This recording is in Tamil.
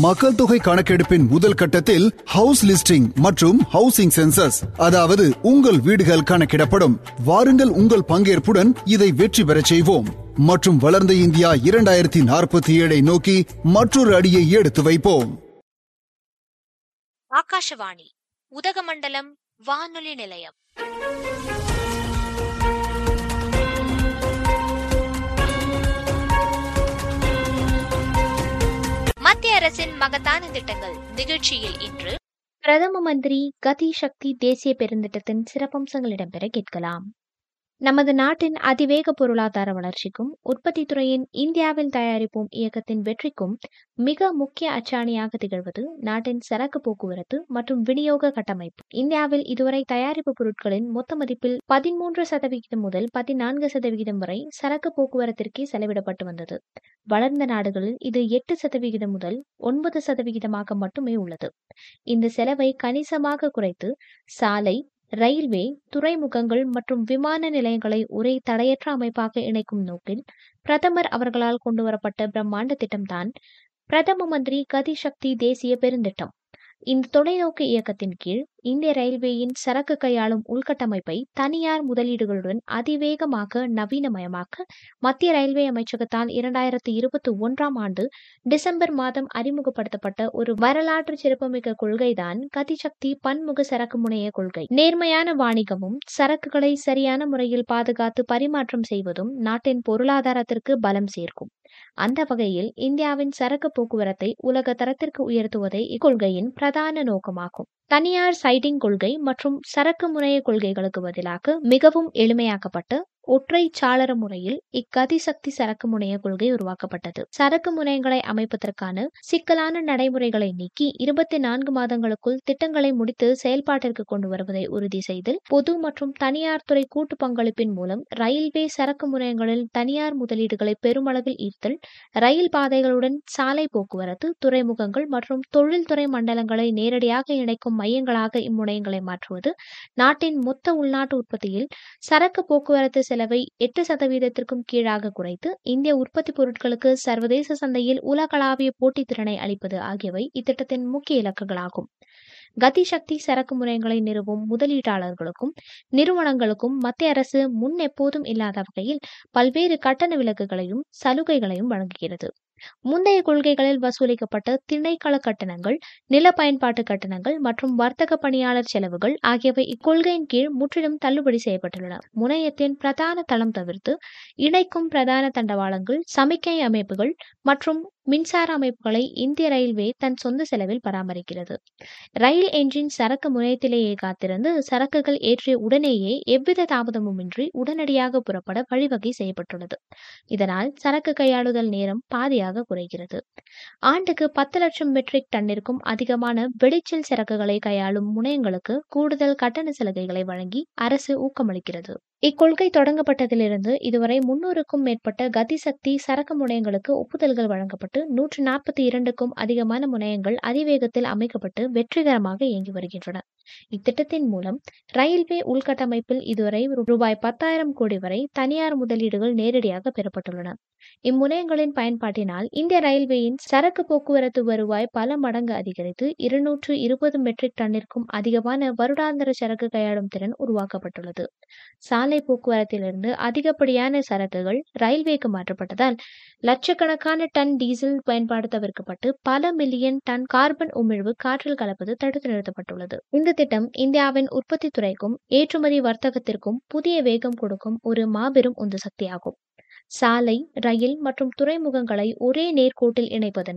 மக்கள் தொகை கணக்கெடுப்பின் முதல் கட்டத்தில் ஹவுஸ் லிஸ்டிங் மற்றும் ஹவுசிங் சென்சஸ் அதாவது உங்கள் வீடுகள் கணக்கிடப்படும் வாருங்கள் உங்கள் பங்கேற்புடன் இதை வெற்றி பெறச் செய்வோம் மற்றும் வளர்ந்த இந்தியா இரண்டாயிரத்தி நாற்பத்தி ஏழை நோக்கி மற்றொரு அடியை எடுத்து வைப்போம் ஆகாஷவாணி உதகமண்டலம் வானொலி நிலையம் மத்திய அரசின் மகத்தான திட்டங்கள் நிகழ்ச்சியில் இன்று பிரதம மந்திரி கதி சக்தி தேசிய பெருந்திட்டத்தின் சிறப்பம்சங்கள் இடம்பெற கேட்கலாம் நமது நாட்டின் அதிவேக பொருளாதார வளர்ச்சிக்கும் உற்பத்தி துறையின் இந்தியாவில் தயாரிப்போம் இயக்கத்தின் வெற்றிக்கும் மிக முக்கிய அச்சாணியாக திகழ்வது நாட்டின் சரக்கு போக்குவரத்து மற்றும் விநியோக கட்டமைப்பு இந்தியாவில் இதுவரை தயாரிப்பு பொருட்களின் மொத்த மதிப்பில் பதிமூன்று சதவிகிதம் முதல் பதினான்கு சதவிகிதம் வரை சரக்கு போக்குவரத்திற்கே செலவிடப்பட்டு வந்தது வளர்ந்த நாடுகளில் இது எட்டு சதவிகிதம் முதல் ஒன்பது சதவிகிதமாக மட்டுமே உள்ளது இந்த செலவை கணிசமாக குறைத்து சாலை ரயில்வே துறைமுகங்கள் மற்றும் விமான நிலையங்களை ஒரே தடையற்ற அமைப்பாக இணைக்கும் நோக்கில் பிரதமர் அவர்களால் கொண்டுவரப்பட்ட பிரம்மாண்ட திட்டம்தான் பிரதம மந்திரி கதி சக்தி தேசிய பெருந்திட்டம் இந்த தொலைநோக்கு இயக்கத்தின் கீழ் இந்திய ரயில்வேயின் சரக்கு கையாளும் உள்கட்டமைப்பை தனியார் முதலீடுகளுடன் அதிவேகமாக நவீனமயமாக்க மத்திய ரயில்வே அமைச்சகத்தால் இரண்டாயிரத்தி இருபத்தி ஒன்றாம் ஆண்டு டிசம்பர் மாதம் அறிமுகப்படுத்தப்பட்ட ஒரு வரலாற்று சிறப்புமிக்க கொள்கைதான் கதிசக்தி பன்முக சரக்கு முனைய கொள்கை நேர்மையான வாணிகமும் சரக்குகளை சரியான முறையில் பாதுகாத்து பரிமாற்றம் செய்வதும் நாட்டின் பொருளாதாரத்திற்கு பலம் சேர்க்கும் அந்த வகையில் இந்தியாவின் சரக்கு போக்குவரத்தை உலக தரத்திற்கு உயர்த்துவதே இக்கொள்கையின் பிரதான நோக்கமாகும் தனியார் சைட்டிங் கொள்கை மற்றும் சரக்கு முனைய கொள்கைகளுக்கு பதிலாக மிகவும் எளிமையாக்கப்பட்ட ஒற்றை சாளர முறையில் இக்கதிசக்தி சரக்கு முனைய கொள்கை உருவாக்கப்பட்டது சரக்கு முனையங்களை அமைப்பதற்கான சிக்கலான நடைமுறைகளை நீக்கி இருபத்தி நான்கு மாதங்களுக்குள் திட்டங்களை முடித்து செயல்பாட்டிற்கு கொண்டு வருவதை உறுதி செய்தல் பொது மற்றும் தனியார் துறை கூட்டு பங்களிப்பின் மூலம் ரயில்வே சரக்கு முனையங்களில் தனியார் முதலீடுகளை பெருமளவில் ஈர்த்தல் ரயில் பாதைகளுடன் சாலை போக்குவரத்து துறைமுகங்கள் மற்றும் தொழில்துறை மண்டலங்களை நேரடியாக இணைக்கும் மையங்களாக இம்முனையங்களை மாற்றுவது நாட்டின் மொத்த உள்நாட்டு உற்பத்தியில் சரக்கு போக்குவரத்து செலவை எட்டு சதவீதத்திற்கும் கீழாக குறைத்து இந்திய உற்பத்தி பொருட்களுக்கு சர்வதேச சந்தையில் உலகளாவிய போட்டித்திறனை அளிப்பது ஆகியவை இத்திட்டத்தின் முக்கிய இலக்குகளாகும் கதி சக்தி சரக்கு முறைகளை நிறுவும் முதலீட்டாளர்களுக்கும் நிறுவனங்களுக்கும் மத்திய அரசு முன் எப்போதும் இல்லாத வகையில் பல்வேறு கட்டண விலக்குகளையும் சலுகைகளையும் வழங்குகிறது முந்தைய கொள்கைகளில் வசூலிக்கப்பட்ட திணைக்கள கட்டணங்கள் நில பயன்பாட்டு கட்டணங்கள் மற்றும் வர்த்தக பணியாளர் செலவுகள் ஆகியவை இக்கொள்கையின் கீழ் முற்றிலும் தள்ளுபடி செய்யப்பட்டுள்ளன முனையத்தின் பிரதான தளம் தவிர்த்து இணைக்கும் பிரதான தண்டவாளங்கள் சமிக்கை அமைப்புகள் மற்றும் மின்சார அமைப்புகளை இந்திய ரயில்வே தன் சொந்த செலவில் பராமரிக்கிறது ரயில் என்ஜின் சரக்கு முனையத்திலேயே காத்திருந்து சரக்குகள் ஏற்றிய உடனேயே எவ்வித தாமதமுமின்றி உடனடியாக புறப்பட வழிவகை செய்யப்பட்டுள்ளது இதனால் சரக்கு கையாளுதல் நேரம் பாதியாக குறைகிறது ஆண்டுக்கு பத்து லட்சம் மெட்ரிக் டன்னிற்கும் அதிகமான வெடிச்சல் சரக்குகளை கையாளும் முனையங்களுக்கு கூடுதல் கட்டண சலுகைகளை வழங்கி அரசு ஊக்கமளிக்கிறது இக்கொள்கை தொடங்கப்பட்டதிலிருந்து இதுவரை முன்னூறுக்கும் மேற்பட்ட கதிசக்தி சரக்கு முனையங்களுக்கு ஒப்புதல்கள் வழங்கப்பட்டு நூற்று நாற்பத்தி இரண்டுக்கும் அதிகமான முனையங்கள் அதிவேகத்தில் அமைக்கப்பட்டு வெற்றிகரமாக இயங்கி வருகின்றன இத்திட்டத்தின் மூலம் ரயில்வே உள்கட்டமைப்பில் இதுவரை ரூபாய் பத்தாயிரம் கோடி வரை தனியார் முதலீடுகள் நேரடியாக பெறப்பட்டுள்ளன இம்முனையங்களின் பயன்பாட்டினால் இந்திய ரயில்வேயின் சரக்கு போக்குவரத்து வருவாய் பல மடங்கு அதிகரித்து இருநூற்று இருபது மெட்ரிக் டன்னிற்கும் அதிகமான வருடாந்திர சரக்கு கையாளும் திறன் உருவாக்கப்பட்டுள்ளது சாலை போக்குவரத்திலிருந்து அதிகப்படியான சரக்குகள் ரயில்வேக்கு மாற்றப்பட்டதால் லட்சக்கணக்கான டன் டீசல் பயன்பாடு தவிர்க்கப்பட்டு பல மில்லியன் டன் கார்பன் உமிழ்வு காற்றில் கலப்பது தடுத்து நிறுத்தப்பட்டுள்ளது இந்த திட்டம் இந்தியாவின் உற்பத்தி துறைக்கும் ஏற்றுமதி வர்த்தகத்திற்கும் புதிய வேகம் கொடுக்கும் ஒரு மாபெரும் உந்து சக்தியாகும் சாலை ரயில் மற்றும் துறைமுகங்களை ஒரே நேர்கோட்டில் இணைப்பதன்